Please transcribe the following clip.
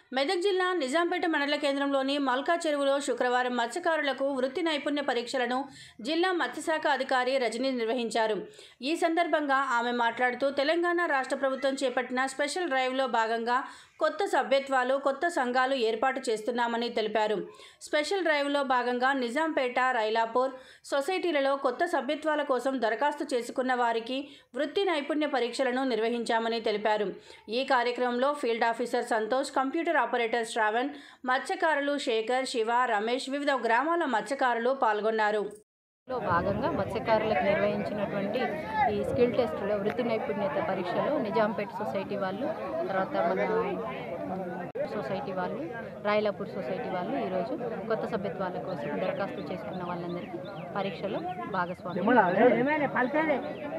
మెదక్ జిల్లా నిజాంపేట మండల కేంద్రంలోని మల్కా చెరువులో శుక్రవారం మత్స్యకారులకు వృత్తి నైపుణ్య పరీక్షలను జిల్లా మత్స్యశాఖ అధికారి రజని నిర్వహించారు ఈ సందర్భంగా ఆమె మాట్లాడుతూ తెలంగాణ రాష్ట్ర ప్రభుత్వం చేపట్టిన స్పెషల్ డ్రైవ్లో భాగంగా కొత్త సభ్యత్వాలు కొత్త సంఘాలు ఏర్పాటు చేస్తున్నామని తెలిపారు స్పెషల్ డ్రైవ్లో భాగంగా నిజాంపేట రైలాపూర్ సొసైటీలలో కొత్త సభ్యత్వాల కోసం దరఖాస్తు చేసుకున్న వారికి వృత్తి నైపుణ్య పరీక్షలను నిర్వహించామని తెలిపారు ఈ కార్యక్రమంలో field officer Santosh computer operator Shravan మత్స్యకారులు శేఖర్ శివ రమేష్ వివిధ గ్రామాల మత్స్యకారులు పాల్గొన్నారు లో భాగంగా మత్స్యకారులకు నిర్వహించినటువంటి ఈ స్కిల్ టెస్ట్లో వృత్తి నైపుణ్యత పరీక్షలో నిజాంపేట సొసైటీ వాళ్ళు తర్వాత మన సొసైటీ వాళ్ళు రాయలాపూర్ సొసైటీ వాళ్ళు ఈరోజు కొత్త సభ్యత్వాల కోసం దరఖాస్తు చేసుకున్న వాళ్ళందరికీ పరీక్షలో భాగస్వామ్యం